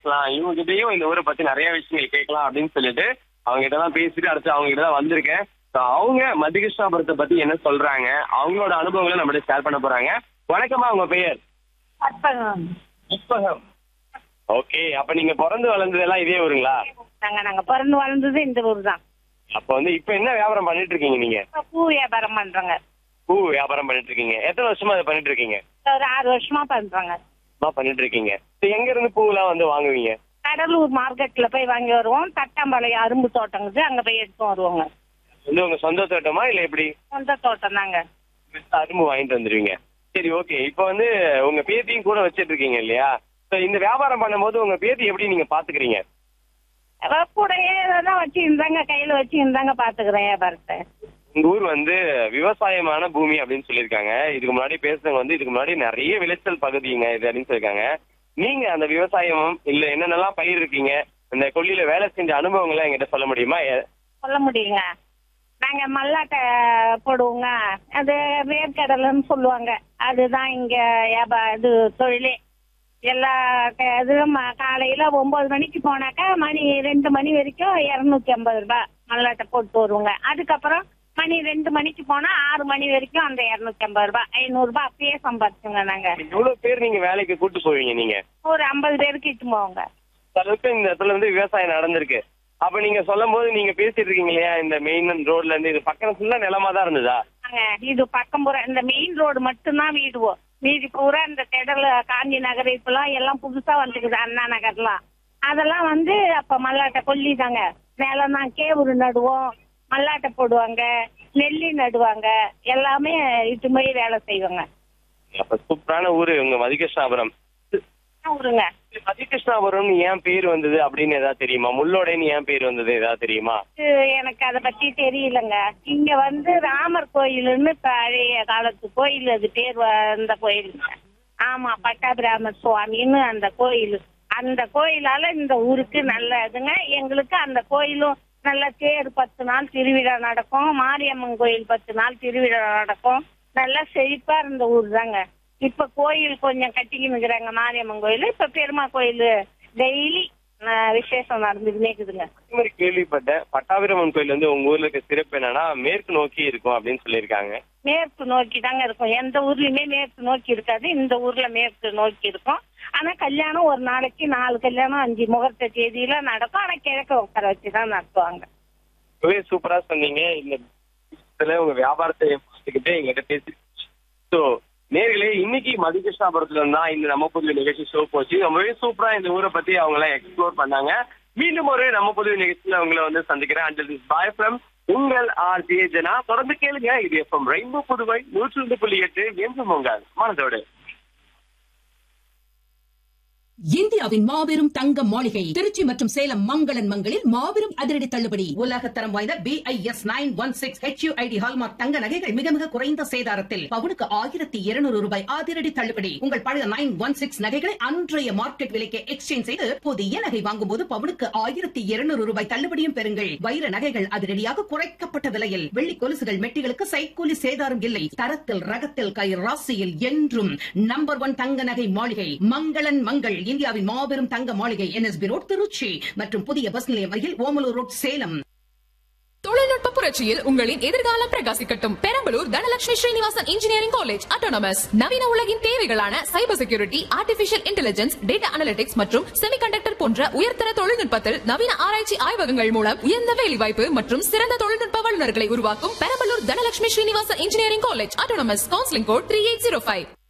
பேசலாம் இவங்க கிட்டயும் இந்த ஊரை பத்தி நிறைய விஷயங்கள் கேட்கலாம் அப்படின்னு சொல்லிட்டு அவங்க கிட்ட தான் பேசிட்டு அடுத்து அவங்க கிட்ட தான் வந்திருக்கேன் So, அவங்க மதிகிருஷ்ணாபுரத்தை பத்தி என்ன சொல்றாங்க அவங்களோட அனுபவங்களை நம்மகிட்ட ஷேர் பண்ண போறாங்க வணக்கமா உங்க பெயர் அற்பகம் புஷ்பகம் ஓகே அப்ப நீங்க பிறந்து வளர்ந்ததெல்லாம் இதே ஊருங்களா நாங்க நாங்க பிறந்து வளர்ந்தது இந்த ஊர் தான் அப்ப வந்து இப்ப என்ன வியாபாரம் பண்ணிட்டு இருக்கீங்க நீங்க பூ வியாபாரம் பண்றோங்க பூ வியாபாரம் பண்ணிட்டு இருக்கீங்க எத்தனை வருஷமா அதை பண்ணிட்டு இருக்கீங்க ஒரு ஆறு வருஷமா பண்றோங்க சும்மா பண்ணிட்டு இருக்கீங்க So, எங்க இருந்து பூவெல்லாம் வந்து வாங்குவீங்க கடலூர் மார்க்கெட்ல போய் வாங்கி வருவோம் தட்டாம்பாளையம் அரும்பு தோட்டங்குது அங்க போய் எடுத்து வருவோங்க வந்து உங்க சொந்த தோட்டமா இல்ல எப்படி சொந்த தோட்டம் தாங்க அரும்பு வாங்கிட்டு வந்துருவீங்க சரி ஓகே இப்போ வந்து உங்க பேத்தியும் கூட வச்சிட்டு இருக்கீங்க இல்லையா So, இந்த வியாபாரம் பண்ணும்போது உங்க பேத்தி எப்படி நீங்க பாத்துக்கிறீங்க அதான் கூடயே தான் வச்சு இருந்தாங்க கையில வச்சு இருந்தாங்க பாத்துக்கிறேன் வியாபாரத்தை உங்க ஊர் வந்து விவசாயமான பூமி அப்படின்னு சொல்லியிருக்காங்க இதுக்கு முன்னாடி பேசுறவங்க வந்து இதுக்கு முன்னாடி நிறைய விளைச்சல் பகுதிங்க இது அப்படின்னு சொல்லியிருக்காங்க நீங்க அந்த விவசாயம் இல்ல என்னென்னலாம் பயிர் இருக்கீங்க இந்த கொல்லியில வேலை செஞ்ச அனுபவங்களை என்கிட்ட சொல்ல முடியுமா எ- சொல்ல முடியுங்க நாங்க மல்லாட்டை போடுவோங்க அது வேர்க்கடலைன்னு சொல்லுவாங்க அதுதான் இங்க வியாபா இது தொழிலே எல்லா க- இதுவும் ம- காலையில ஒன்பது மணிக்கு போனாக்கா மணி ரெண்டு மணி வரைக்கும் இருநூத்தி ஐம்பது ரூபாய் மல்லாட்டை போட்டு வருவோங்க அதுக்கப்புறம் மணி ரெண்டு மணிக்கு போனா ஆறு மணி வரைக்கும் அந்த இருநூத்தி ஐம்பது ரூபாய் ஐநூறு ரூபாய் அப்பயே சம்பாதிச்சுங்க நாங்க எவ்வளவு பேர் நீங்க வேலைக்கு கூட்டு போவீங்க நீங்க ஒரு ஐம்பது பேருக்கு இட்டு போவோங்க இந்த அளவுக்கு இந்த இடத்துல வந்து விவசாயம் நடந்திருக்கு அப்ப நீங்க சொல்லும் போது நீங்க பேசிட்டு இருக்கீங்க இல்லையா இந்த மெயின் ரோட்ல இருந்து இது பக்கம் ஃபுல்லா நிலமா தான் இருந்ததா நாங்க இது பக்கம் பூரா இந்த மெயின் ரோடு மட்டும்தான் வீடுவோம் மீதி பூரா இந்த திடல் காந்தி நகர் இப்பெல்லாம் எல்லாம் புதுசா வந்துக்குது அண்ணா நகர்லாம் அதெல்லாம் வந்து அப்ப மல்லாட்டை கொல்லி தாங்க நிலம் தான் கேவுரு நடுவோம் மல்லாட்டை போடுவாங்க நெல்லி நடுவாங்க எல்லாமே இது மாதிரி வேலை செய்வாங்க அப்ப சூப்பரான ஊரு உங்க மதிகிருஷ்ணாபுரம் ஊருங்க மதிகிருஷ்ணாபுரம் ஏன் பேர் வந்தது அப்படின்னு ஏதாவது தெரியுமா முள்ளோடைன்னு ஏன் பேர் வந்தது ஏதாவது தெரியுமா இது எனக்கு அதை பத்தி தெரியலங்க இங்க வந்து ராமர் கோயில்னு பழைய காலத்து கோயில் அது பேர் வந்த கோயில் ஆமா பட்டாபிராமர் சுவாமின்னு அந்த கோயில் அந்த கோயிலால இந்த ஊருக்கு நல்ல இதுங்க எங்களுக்கு அந்த கோயிலும் நல்ல தேர் பத்து நாள் திருவிழா நடக்கும் மாரியம்மன் கோயில் பத்து நாள் திருவிழா நடக்கும் நல்லா செழிப்பா இருந்த ஊர் தாங்க இப்ப கோயில் கொஞ்சம் கட்டிக்கினுக்குறாங்க மாரியம்மன் கோயில் இப்ப பெருமா கோயில் டெய்லி விசேஷம் நடந்துக்கிட்டே இருக்குதுங்க அதே மாதிரி கேள்விப்பட்டேன் பட்டாபிராமன் கோயில் வந்து உங்க ஊர்ல இருக்க சிறப்பு என்னன்னா மேற்கு நோக்கி இருக்கும் அப்படின்னு சொல்லியிருக்காங்க மேற்கு நோக்கி தாங்க இருக்கும் எந்த ஊர்லயுமே மேற்கு நோக்கி இருக்காது இந்த ஊர்ல மேற்கு நோக்கி இருக்கும் ஆனா கல்யாணம் ஒரு நாளைக்கு நாலு கல்யாணம் அஞ்சு முகூர்த்த தேதியில நடக்கும் ஆனா கிழக்க உட்கார வச்சுதான் நடத்துவாங்க ரொம்பவே சூப்பரா சொன்னீங்க இந்த விஷயத்துல உங்க வியாபாரத்தை பார்த்துக்கிட்டு எங்கிட்ட பேசி ஸோ நேர்களே இன்னைக்கு மதிகிருஷ்ணாபுரத்துல இருந்தா இந்த நம்ம புது நிகழ்ச்சி ஷோ போச்சு ரொம்பவே சூப்பரா இந்த ஊரை பத்தி அவங்க எல்லாம் எக்ஸ்ப்ளோர் பண்ணாங்க மீண்டும் ஒரு நம்ம புது நிகழ்ச்சியில உங்களை வந்து சந்திக்கிறேன் அஞ்சல் பாய் ஃப்ரம் உங்கள் ஆர் ஜே ஜனா தொடர்ந்து கேளுங்க இது எஃப்எம் ரெயின்போ புதுவை நூற்றி ரெண்டு புள்ளி எட்டு என்றும் உங்கள் மனதோடு இந்தியாவின் மாபெரும் தங்க மாளிகை திருச்சி மற்றும் சேலம் மங்களன் மங்களில் மாபெரும் அதிரடி தள்ளுபடி உலகத்தரம் வாய்ந்த B I S nine one six H ID hallmark தங்க நகைகள் மிக மிக குறைந்த சேதாரத்தில் பவுனுக்கு ஆயிரத்தி இருநூறு ரூபாய் அதிரடி தள்ளுபடி உங்கள் பழைய நைன் ஒன் சிக்ஸ் நகைகளை அன்றைய மார்க்கெட் விலைக்கு எக்ஸ்சேஞ்ச் செய்து புதிய நகை வாங்கும் போது பவுனுக்கு ஆயிரத்தி இருநூறு ரூபாய் தள்ளுபடியும் பெறுங்கள் வைர நகைகள் அதிரடியாக குறைக்கப்பட்ட விலையில் வெள்ளி கொலுசுகள் மெட்டிகளுக்கு சைக்கூலி சேதாரம் இல்லை தரத்தில் ரகத்தில் கை ராசியில் என்றும் நம்பர் ஒன் தங்க நகை மாளிகை மங்களன் மங்கள் இந்தியாவின் மாபெரும் தங்க மாளிகை என்எஸ்பி ரோட் திருச்சி மற்றும் புதிய பஸ் நிலையம் அருகில் ஓமலூர் ரோட் சேலம் தொழில்நுட்ப புரட்சியில் உங்களின் எதிர்காலம் பிரகாசிக்கட்டும் Perambalur Dhanalakshmi Srinivasan engineering college autonomous நவீன உலகின் தேவைகளான cyber security artificial intelligence data analytics மற்றும் செமிகண்டக்டர் போன்ற உயர்தர தொழில்நுட்பத்தில் நவீன ஆராய்ச்சி ஆய்வகங்கள் மூலம் உயர்ந்த வேலைவாய்ப்பு மற்றும் சிறந்த தொழில்நுட்ப வல்லுநர்களை உருவாக்கும் Perambalur Dhanalakshmi Srinivasan engineering college autonomous counselling code three eight zero five